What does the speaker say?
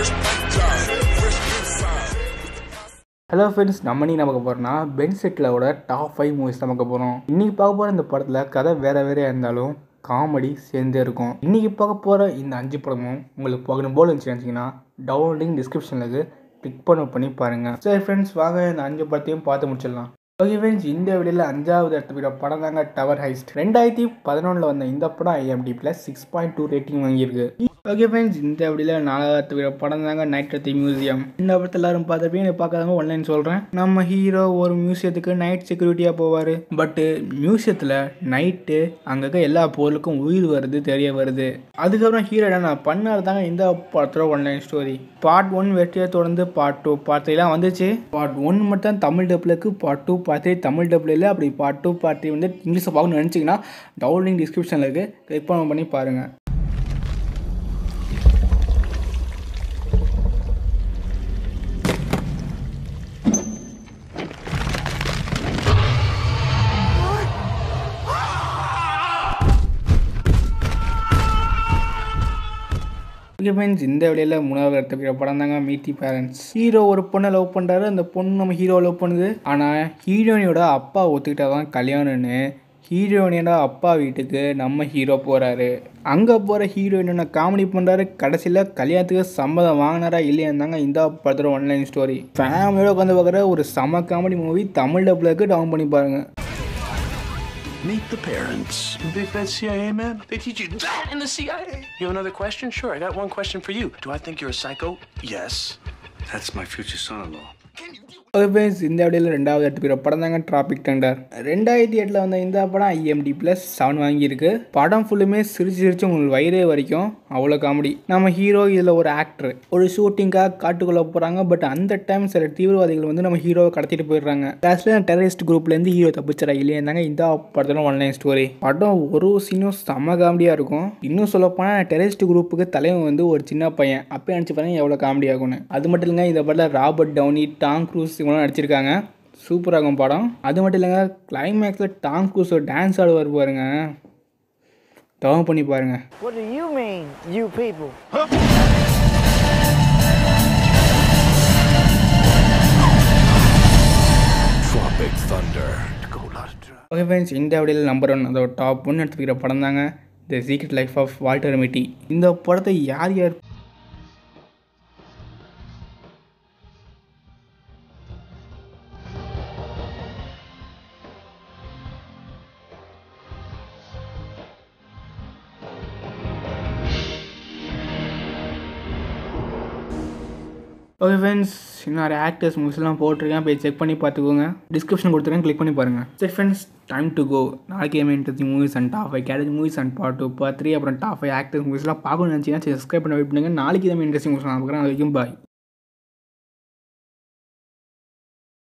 Hello friends நம்ம நீ நமக்கு போகிறோம்னா பென் செட்டிலோட டாப் ஃபைவ் மூவிஸ் நமக்கு போகிறோம் இன்றைக்கி பார்க்க போகிற இந்த படத்தில் கதை வேறு வேறையாக இருந்தாலும் காமெடி சேர்ந்தே இருக்கும் இன்றைக்கி பார்க்க போகிற இந்த அஞ்சு படமும் உங்களுக்கு பார்க்கணும் போல் இருந்துச்சு நினச்சிங்கன்னா டவுன்லோடிங் டிஸ்கிரிப்ஷனில் இருக்குது கிளிக் பண்ண பண்ணி பாருங்கள் சரி ஃப்ரெண்ட்ஸ் வாங்க இந்த அஞ்சு படத்தையும் பார்த்து முடிச்சிடலாம் ஓகே ஃப்ரெண்ட்ஸ் இந்த வீடியோவில் அஞ்சாவது இடத்துக்கு படம் தாங்க டவர் ஹைஸ்ட் ரெண்டாயிரத்தி பதினொன்றில் வந்த இந்த படம் IMDb plus six point two rating வாங்கியிருக்கு ஓகே ஃப்ரெண்ட்ஸ் இந்த வீடியோவில் நாலாவது படம் தாங்க நைட் அட் தி மியூசியம் இந்த படத்தை எல்லாரும் பார்த்துருப்பீங்க பார்க்காதவங்க ஒன்லைன் சொல்கிறேன் நம்ம ஹீரோ ஒரு மியூசியத்துக்கு நைட் செக்யூரிட்டியாக போவார் பட்டு மியூசியத்தில் நைட்டு அங்கே எல்லா பொருளுக்கும் உயிர் வருது தெரிய வருது அதுக்கப்புறம் ஹீரோ என்ன பண்ணார் தாங்க இந்த படத்தோட ஒன்லைன் ஸ்டோரி பார்ட் ஒன் வெற்றியை தொடர்ந்து பார்ட் டூ பார்ட் த்ரீலாம் வந்துச்சு பார்ட் ஒன் மட்டும் தமிழ் டப்பில் இருக்கு part two part three Tamil டப்பில் இல்லை அப்படி பார்ட் டூ பார்ட் த்ரீ வந்து இங்கிலீஷில் பார்க்கணும்னு நினச்சிங்கன்னா டவுன்லிங் டிஸ்கிரிப்ஷனில் இருக்குது கிளிக் பண்ண பண்ணி பாருங்கள் ஓகே ஃப்ரெண்ட்ஸ் இந்த வழியில் மூணாவது இடத்துக்கு படம் தாங்க மீட்டி பேரண்ட்ஸ் ஹீரோ ஒரு பொண்ணை லவ் பண்ணுறாரு அந்த பொண்ணு நம்ம ஹீரோ லவ் பண்ணுது ஆனால் ஹீரோயினோட அப்பா ஒத்துக்கிட்டா தான் கல்யாணம்னு ஹீரோயினோட அப்பா வீட்டுக்கு நம்ம ஹீரோ போகிறாரு அங்கே போகிற ஹீரோயினை காமெடி பண்ணுறாரு கடைசியில் கல்யாணத்துக்கு சம்மதம் வாங்கினாரா இல்லையான்னு தாங்க இந்த படத்தோட ஒன்லைன் ஸ்டோரி ஃபேமிலியோட உட்காந்து பார்க்குற ஒரு செம காமெடி மூவி தமிழ் டப்பில் இருக்கு டவுன் பண்ணி பாருங்கள் Meet the parents. Big fat CIA man? They teach you that in the CIA. You have another question? Sure, I got one question for you. Do I think you're a psycho? Yes. That's my future son-in-law. Okay friends இந்த வீடியோவில் ரெண்டாவது இடத்துக்கு படம் தாங்க traffic tender ரெண்டாயிரத்தி எட்டில் வந்த இந்த படம் ஐஎம்டி ப்ளஸ் செவன் வாங்கியிருக்கு படம் ஃபுல்லுமே சிரிச்சு சிரிச்சு உங்களுக்கு வயிறே வரைக்கும் அவ்வளோ காமெடி நம்ம ஹீரோ இதில் ஒரு ஆக்டர் ஒரு ஷூட்டிங்காக காட்டுக்குள்ளே போகிறாங்க பட் அந்த டைம் சில தீவிரவாதிகள் வந்து நம்ம ஹீரோவை கடத்திட்டு போயிடுறாங்க லாஸ்ட்டில் டெரரிஸ்ட் குரூப்லேருந்து ஹீரோ தப்பிச்சிடா இல்லையா தாங்க இந்த படத்தோட ஒன்லைன் ஸ்டோரி படம் ஒரு சீனும் செம்ம காமெடியாக இருக்கும் இன்னும் சொல்லப்போனால் டெரரிஸ்ட் குரூப்புக்கு தலைவன் வந்து ஒரு சின்ன பையன் அப்போ நினச்சி பாருங்க எவ்வளோ காமெடி ஆகும்னு அது மட்டும் இல்லைங்க இந்த படத்தில் ராபர்ட் டவுனி டாம் க்ரூஸ் இவங்களாம் நடிச்சிருக்காங்க சூப்பராக இருக்கும் படம் அது மட்டும் இல்லைங்க கிளைமேக்ஸில் டாம் க்ரூஸ் ஒரு டான்ஸ் ஆடுவார் பாருங்க டவுன் பண்ணி பாருங்க What do you mean, you people? Tropic Thunder. Okay friends இந்த வீடியோவில் நம்பர் ஒன் அதோட டாப் ஒன் எடுத்துக்கிற படம் தாங்க the secret life of Walter Mitty இந்த படத்தை யார் யார் ஓகே ஃப்ரெண்ட்ஸ் இன்னும் ஆக்டர்ஸ் மூவிஸ்லாம் போட்டிருக்கேன் போய் செக் பண்ணி பார்த்துக்கோங்க டிஸ்கிரிப்ஷன் கொடுத்துருக்கேன் கிளிக் பண்ணி பாருங்கள் சரி ஃப்ரெண்ட்ஸ் டைம் டு கோ நாளைக்கு ஏமே interesting movies and top five garage movies and part two part three அப்புறம் டாப் ஃபைவ் ஆக்டர்ஸ் மூவிஸ்லாம் பார்க்கணும்னு நினச்சிங்கன்னா சப்ஸ்கிரைப் பண்ண வெயிட் பண்ணுங்கள் நாளைக்கு தான் இன்ட்ரெஸ்டிங் மூவிஸ் நான் பார்க்குறேன் அது வரைக்கும் பாய்